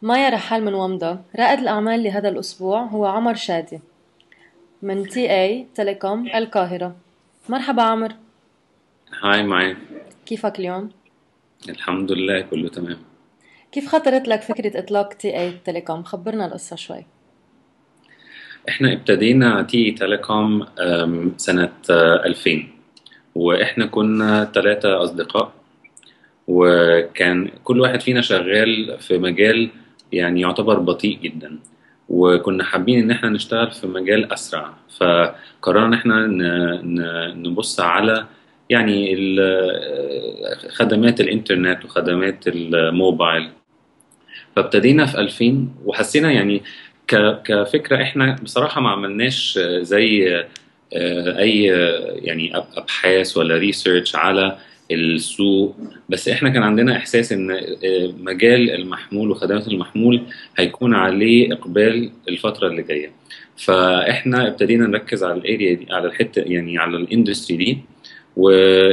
مايا رحال من ومضة رائد الأعمال لهذا الأسبوع هو عمر شادي من تي اي تيليكوم القاهرة مرحبا عمر هاي معي كيفك اليوم؟ الحمد لله كله تمام كيف خطرت لك فكرة إطلاق تي اي تيليكوم؟ خبرنا القصة شوي احنا ابتدينا تي تيليكوم أم، سنة آه، 2000 واحنا كنا ثلاثة أصدقاء وكان كل واحد فينا شغال في مجال يعني يعتبر بطيء جدا وكنا حابين ان احنا نشتغل في مجال اسرع فقررنا ان احنا ن- ن- نبص على يعني ال- خدمات الانترنت وخدمات الموبايل فابتدينا في 2000 وحسينا يعني ك- كفكره احنا بصراحه ما عملناش زي آه، اي آه، يعني أب- ابحاث ولا ريسيرش على السوق بس احنا كان عندنا احساس ان آه، مجال المحمول وخدمات المحمول هيكون عليه اقبال الفتره اللي جايه فاحنا ابتدينا نركز على الاريا دي على الحته يعني على الاندستري دي و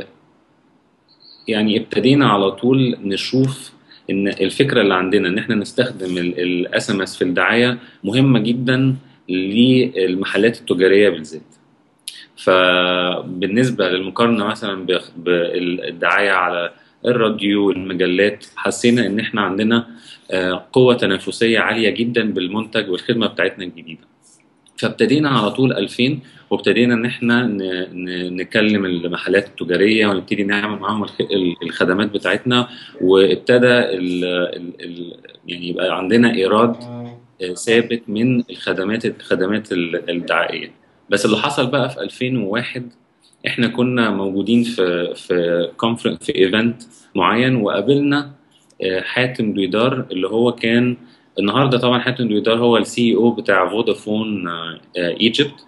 يعني ابتدينا على طول نشوف ان الفكره اللي عندنا ان احنا نستخدم الاس ام اس في الدعايه مهمه جدا للمحلات التجاريه بالذات فبالنسبه للمقارنه مثلا بخ- بالدعايه على الراديو والمجلات حسينا ان احنا عندنا آه، قوه تنافسيه عاليه جدا بالمنتج والخدمه بتاعتنا الجديده فابتدينا على طول 2000 وابتدينا ان احنا ن- ن- نكلم المحلات التجاريه ونبتدي نعمل معاهم الخ- ال- الخدمات بتاعتنا وابتدى ال ال ال يعني يبقى عندنا ايراد آه، ثابت من الخدمات الخدمات ال- الدعائيه بس اللي حصل بقى في 2001 احنا كنا موجودين في في كونفرنس في ايفنت معين وقابلنا آه، حاتم دويدار اللي هو كان النهارده طبعا حاتم دويدار هو السي او بتاع فودافون ايجيبت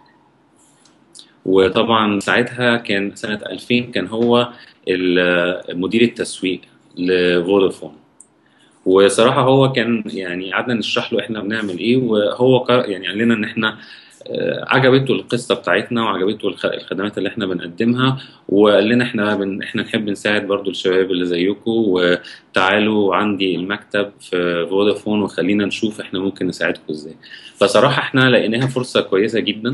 وطبعا ساعتها كان سنة 2000 كان هو ال- مدير التسويق لفودافون وصراحة هو كان يعني قعدنا نشرح له احنا بنعمل ايه وهو قر- يعني قال لنا ان احنا آه، عجبته القصة بتاعتنا وعجبته الخ- الخدمات اللي احنا بنقدمها وقال لنا احنا بن احنا نحب نساعد برضو الشباب اللي زيكم وتعالوا عندي المكتب في فودافون وخلينا نشوف احنا ممكن نساعدكم ازاي فصراحة احنا لقيناها فرصة كويسة جدا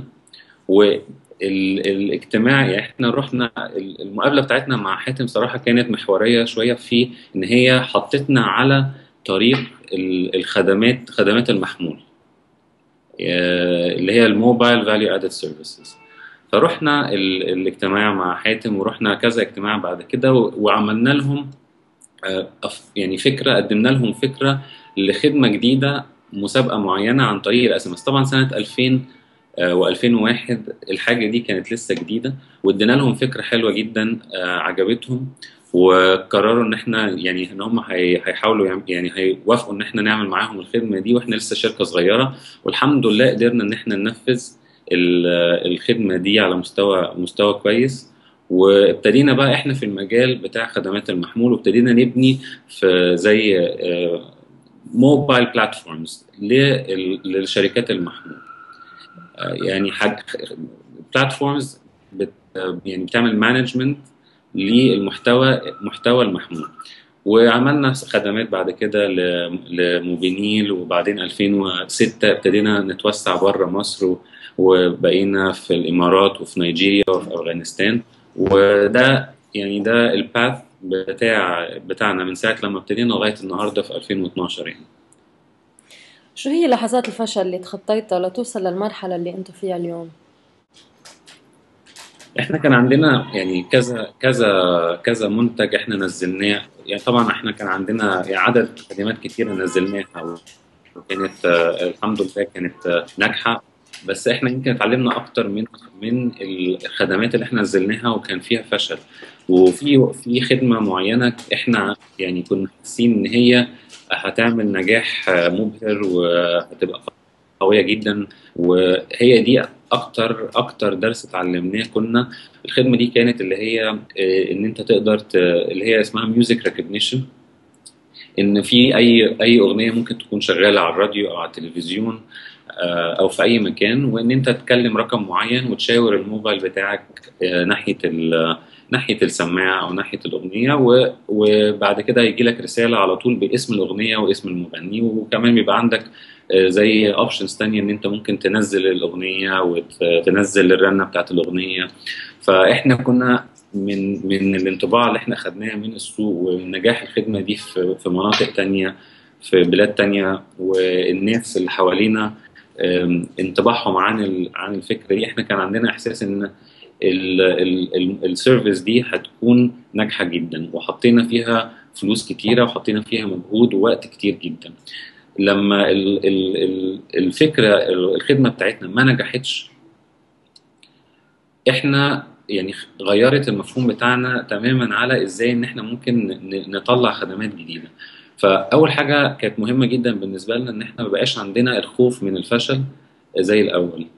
والاجتماع يعني احنا رحنا ال- المقابله بتاعتنا مع حاتم صراحه كانت محوريه شويه في ان هي حطتنا على طريق ال- الخدمات خدمات المحمول آه، اللي هي الموبايل فاليو ادد سيرفيسز فرحنا ال- الاجتماع مع حاتم ورحنا كذا اجتماع بعد كده و- وعملنا لهم آه، أف- يعني فكره قدمنا لهم فكره لخدمه جديده مسابقه معينه عن طريق الاس ام اس طبعا سنه 2000 و2001 الحاجه دي كانت لسه جديده وادينا لهم فكره حلوه جدا آه، عجبتهم وقرروا ان احنا يعني ان هم هي- هيحاولوا يعم- يعني هيوافقوا ان احنا نعمل معاهم الخدمه دي واحنا لسه شركه صغيره والحمد لله قدرنا ان احنا ننفذ ال- الخدمه دي على مستوى مستوى كويس وابتدينا بقى احنا في المجال بتاع خدمات المحمول وابتدينا نبني في زي موبايل بلاتفورمز للشركات المحمول آه، يعني حاجة بلاتفورمز بت يعني بتعمل مانجمنت للمحتوى محتوى المحمول وعملنا خدمات بعد كده ل- لموبينيل وبعدين 2006 ابتدينا نتوسع بره مصر و- وبقينا في الامارات وفي نيجيريا وفي افغانستان وده يعني ده الباث بتاع بتاعنا من ساعه لما ابتدينا لغايه النهارده في 2012 يعني شو هي لحظات الفشل اللي تخطيتها لتوصل للمرحلة اللي انتم فيها اليوم؟ احنا كان عندنا يعني كذا كذا كذا منتج احنا نزلناه يعني طبعا احنا كان عندنا يعني عدد خدمات كتيره نزلناها وكانت آه، الحمد لله كانت آه، ناجحه بس احنا يمكن اتعلمنا اكتر من من الخدمات اللي احنا نزلناها وكان فيها فشل وفي في خدمه معينه احنا يعني كنا حاسين ان هي هتعمل نجاح آه، مبهر وهتبقى قويه جدا وهي دي اكتر اكتر درس اتعلمناه كنا الخدمه دي كانت اللي هي آه، ان انت تقدر ت... اللي هي اسمها ميوزك ريكوجنيشن ان في اي اي اغنيه ممكن تكون شغاله على الراديو او على التلفزيون آه، او في اي مكان وان انت تكلم رقم معين وتشاور الموبايل بتاعك آه، ناحيه ال- ناحيه السماعه او ناحيه الاغنيه و- وبعد كده يجي لك رساله على طول باسم الاغنيه واسم المغني وكمان بيبقى عندك آه، زي اوبشنز تانية ان انت ممكن تنزل الاغنيه وتنزل الرنه بتاعت الاغنيه فاحنا كنا من من الانطباع اللي احنا خدناه من السوق ومن نجاح الخدمه دي في في مناطق تانية في بلاد تانية والناس اللي حوالينا آم، انطباعهم عن ال- عن الفكره دي احنا كان عندنا احساس ان السيرفيس دي هتكون ناجحه جدا وحطينا فيها فلوس كتيره وحطينا فيها مجهود ووقت كتير جدا لما ال- ال- ال- الفكره الخدمه بتاعتنا ما نجحتش احنا يعني غيرت المفهوم بتاعنا تماما على ازاي ان احنا ممكن ن- نطلع خدمات جديده فاول حاجه كانت مهمه جدا بالنسبه لنا ان احنا ما بقاش عندنا الخوف من الفشل زي الاول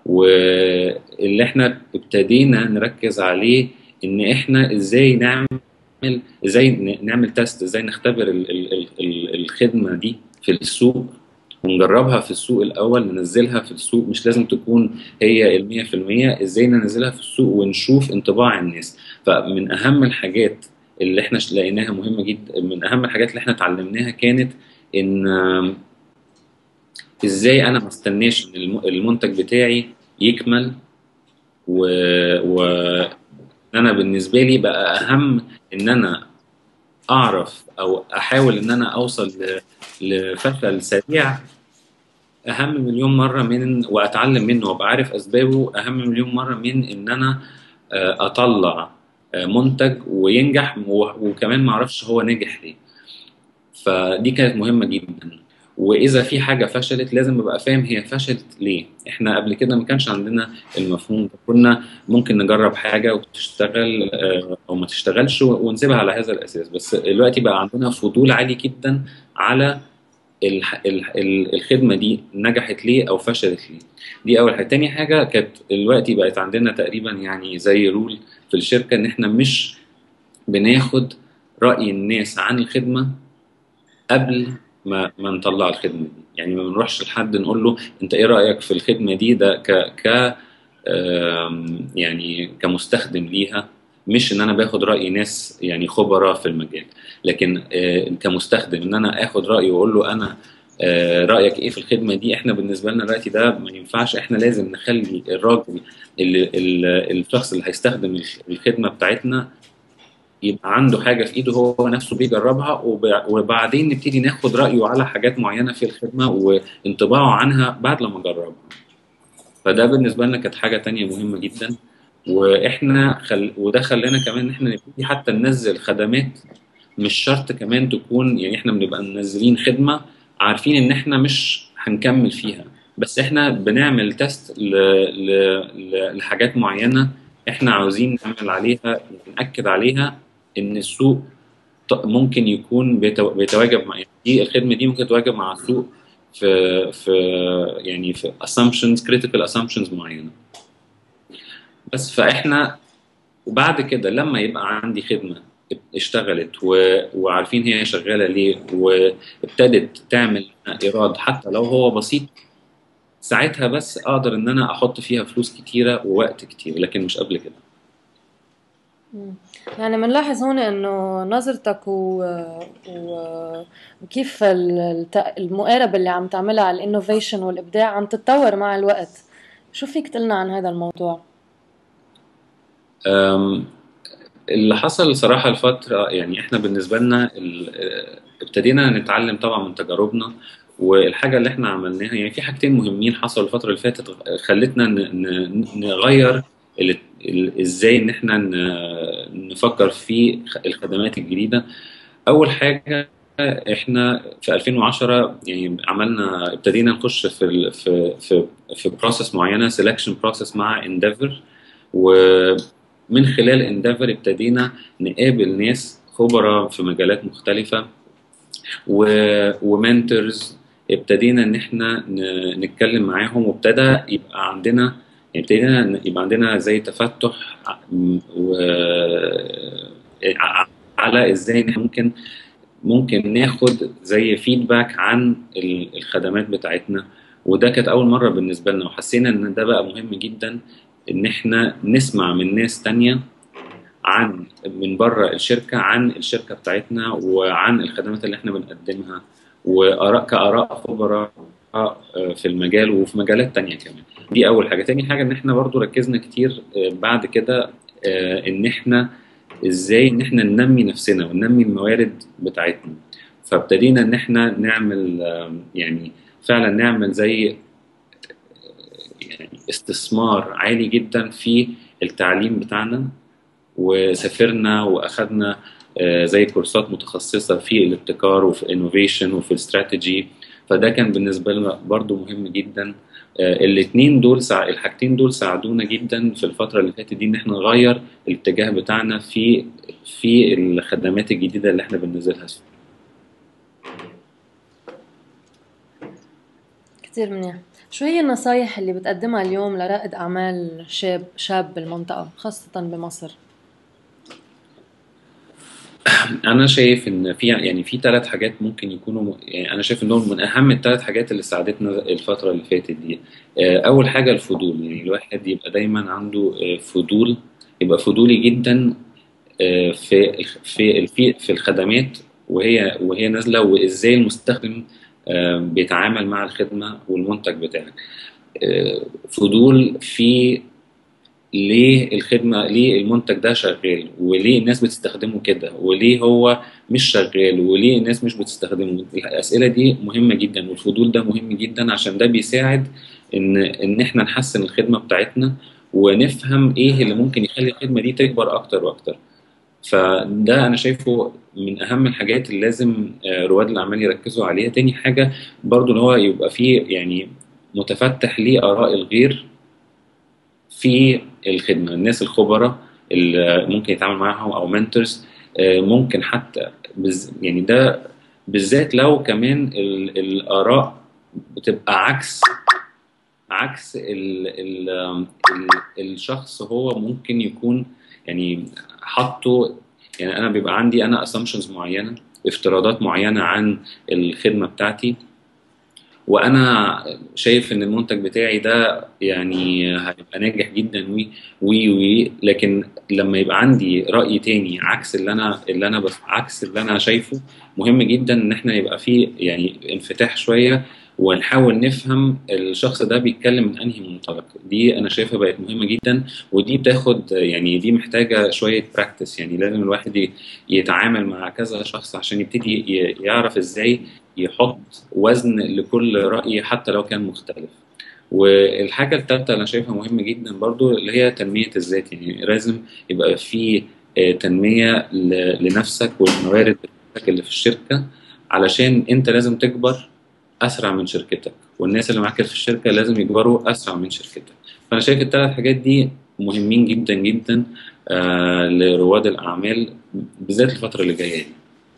واللي احنا ابتدينا نركز عليه ان احنا ازاي نعمل ازاي ن- نعمل تيست ازاي نختبر ال- ال- ال- ال- الخدمه دي في السوق ونجربها في السوق الاول ننزلها في السوق مش لازم تكون هي ال 100% ازاي ننزلها في السوق ونشوف انطباع الناس فمن اهم الحاجات اللي احنا ش- لقيناها مهمه جدا من اهم الحاجات اللي احنا اتعلمناها كانت ان آم، ازاي انا ما استناش ان الم- المنتج بتاعي يكمل و, و... انا بالنسبه لي بقى اهم ان انا اعرف او احاول ان انا اوصل ل... لفشل سريع اهم مليون مره من واتعلم منه وابقى عارف اسبابه اهم مليون مره من ان انا آه، اطلع آه، منتج وينجح و- وكمان ما اعرفش هو نجح ليه فدي كانت مهمه جدا واذا في حاجه فشلت لازم ابقى فاهم هي فشلت ليه احنا قبل كده ما كانش عندنا المفهوم ده كنا ممكن نجرب حاجه وتشتغل آه، او ما تشتغلش ونسيبها على هذا الاساس بس دلوقتي بقى عندنا فضول عالي جدا على الح- ال- ال- الخدمه دي نجحت ليه او فشلت ليه دي اول حاجه تاني حاجه كانت دلوقتي بقت عندنا تقريبا يعني زي رول في الشركه ان احنا مش بناخد راي الناس عن الخدمه قبل ما ما نطلع الخدمه دي يعني ما بنروحش لحد نقول له انت ايه رايك في الخدمه دي ده ك ك آم، يعني كمستخدم ليها مش ان انا باخد راي ناس يعني خبراء في المجال لكن آه، كمستخدم ان انا اخد رايه واقول له انا آه، رايك ايه في الخدمه دي احنا بالنسبه لنا دلوقتي ده ما ينفعش احنا لازم نخلي الراجل اللي ال- الشخص اللي هيستخدم الخدمه بتاعتنا يبقى عنده حاجه في ايده هو نفسه بيجربها وب- وبعدين نبتدي ناخد رايه على حاجات معينه في الخدمه وانطباعه عنها بعد لما جربها فده بالنسبه لنا كانت حاجه تانية مهمه جدا واحنا خل... وده خلانا كمان ان احنا نبتدي حتى ننزل خدمات مش شرط كمان تكون يعني احنا بنبقى منزلين خدمه عارفين ان احنا مش هنكمل فيها بس احنا بنعمل تيست ل... ل... ل... لحاجات معينه احنا عاوزين نعمل عليها ناكد عليها ان السوق ط- ممكن يكون بيتو- بيتواجب مع يعني دي الخدمه دي ممكن تتواجب مع السوق في في يعني في assumptions critical assumptions معينه بس فاحنا وبعد كده لما يبقى عندي خدمه اشتغلت و... وعارفين هي شغاله ليه وابتدت تعمل ايراد حتى لو هو بسيط ساعتها بس اقدر ان انا احط فيها فلوس كتيره ووقت كتير لكن مش قبل كده مم. يعني بنلاحظ هون انه نظرتك و... و... وكيف ال- الت- المقاربة اللي عم تعملها على الانوفيشن والابداع عم تتطور مع الوقت شو فيك تقلنا عن هذا الموضوع؟ أم، اللي حصل صراحة الفترة يعني احنا بالنسبة لنا ال- اه، ابتدينا نتعلم طبعا من تجاربنا والحاجة اللي احنا عملناها يعني في حاجتين مهمين حصلوا الفترة اللي فاتت خلتنا ن- ن- نغير ال- ال- ازاي ان احنا ن- نفكر في خ- الخدمات الجديدة اول حاجة احنا في 2010 يعني عملنا ابتدينا نخش في ال- في في في بروسيس معينة سelection بروسيس مع انديفر ومن خلال انديفر ابتدينا نقابل ناس خبراء في مجالات مختلفة ومنتورز ابتدينا ان احنا ن- نتكلم معاهم وابتدى يبقى عندنا يعني ابتدينا ن- يبقى عندنا زي تفتح ع- و ع- على ازاي إن إحنا ممكن ممكن ناخد زي فيدباك عن ال- الخدمات بتاعتنا وده كانت اول مره بالنسبه لنا وحسينا ان ده بقى مهم جدا ان احنا نسمع من ناس تانية عن من بره الشركه عن الشركه بتاعتنا وعن الخدمات اللي احنا بنقدمها واراء كاراء خبراء آه، في المجال وفي مجالات تانية كمان دي اول حاجه تاني حاجه ان احنا برضو ركزنا كتير آه، بعد كده آه، ان احنا ازاي ان احنا ننمي نفسنا وننمي الموارد بتاعتنا فابتدينا ان احنا نعمل آه، يعني فعلا نعمل زي يعني استثمار عالي جدا في التعليم بتاعنا وسافرنا واخدنا آه، زي كورسات متخصصه في الابتكار وفي انوفيشن وفي الاستراتيجي فده كان بالنسبه لنا برضو مهم جدا الاثنين دول سع... الحاجتين دول ساعدونا جدا في الفتره اللي فاتت دي ان احنا نغير الاتجاه بتاعنا في في الخدمات الجديده اللي احنا بننزلها كتير منيح شو هي النصايح اللي بتقدمها اليوم لرائد أعمال شاب شاب بالمنطقة خاصة بمصر؟ انا شايف ان في يعني في ثلاث حاجات ممكن يكونوا يعني انا شايف انهم من اهم الثلاث حاجات اللي ساعدتنا الفتره اللي فاتت دي آه، اول حاجه الفضول يعني الواحد يبقى دايما عنده آه، فضول يبقى فضولي جدا آه، في في في في الخدمات وهي وهي نازله وازاي المستخدم آه، بيتعامل مع الخدمه والمنتج بتاعك آه، فضول في ليه الخدمه ليه المنتج ده شغال وليه الناس بتستخدمه كده وليه هو مش شغال وليه الناس مش بتستخدمه الاسئله دي مهمه جدا والفضول ده مهم جدا عشان ده بيساعد ان ان احنا نحسن الخدمه بتاعتنا ونفهم ايه اللي ممكن يخلي الخدمه دي تكبر اكتر واكتر فده انا شايفه من اهم الحاجات اللي لازم آه، رواد الاعمال يركزوا عليها تاني حاجه برضو ان هو يبقى فيه يعني متفتح لاراء الغير في الخدمه الناس الخبراء اللي ممكن يتعامل معاهم او منتورز ممكن حتى بز يعني ده بالذات لو كمان ال- الاراء بتبقى عكس عكس ال ال ال الشخص هو ممكن يكون يعني حاطه يعني انا بيبقى عندي انا اسامبشنز معينه افتراضات معينه عن الخدمه بتاعتي وانا شايف ان المنتج بتاعي ده يعني هيبقى ناجح جدا وي وي وي لكن لما يبقى عندي راي تاني عكس اللي انا اللي انا بس عكس اللي انا شايفه مهم جدا ان احنا يبقى فيه يعني انفتاح شويه ونحاول نفهم الشخص ده بيتكلم من انهي منطلق دي انا شايفها بقت مهمه جدا ودي بتاخد يعني دي محتاجه شويه براكتس يعني لازم الواحد ي- يتعامل مع كذا شخص عشان يبتدي ي- يعرف ازاي يحط وزن لكل راي حتى لو كان مختلف والحاجه الثالثه انا شايفها مهمه جدا برضو اللي هي تنميه الذات يعني لازم يبقى في آه، تنميه ل- لنفسك والموارد بتاعتك اللي في الشركه علشان انت لازم تكبر اسرع من شركتك والناس اللي معاك في الشركه لازم يكبروا اسرع من شركتك فانا شايف الثلاث حاجات دي مهمين جدا جدا آه لرواد الاعمال بالذات الفتره اللي جايه دي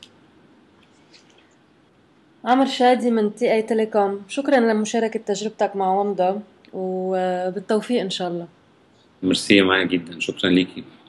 عمر شادي من تي اي تيليكوم شكرا لمشاركة تجربتك مع ومضة وبالتوفيق إن شاء الله ميرسي معايا جدا شكرا ليكي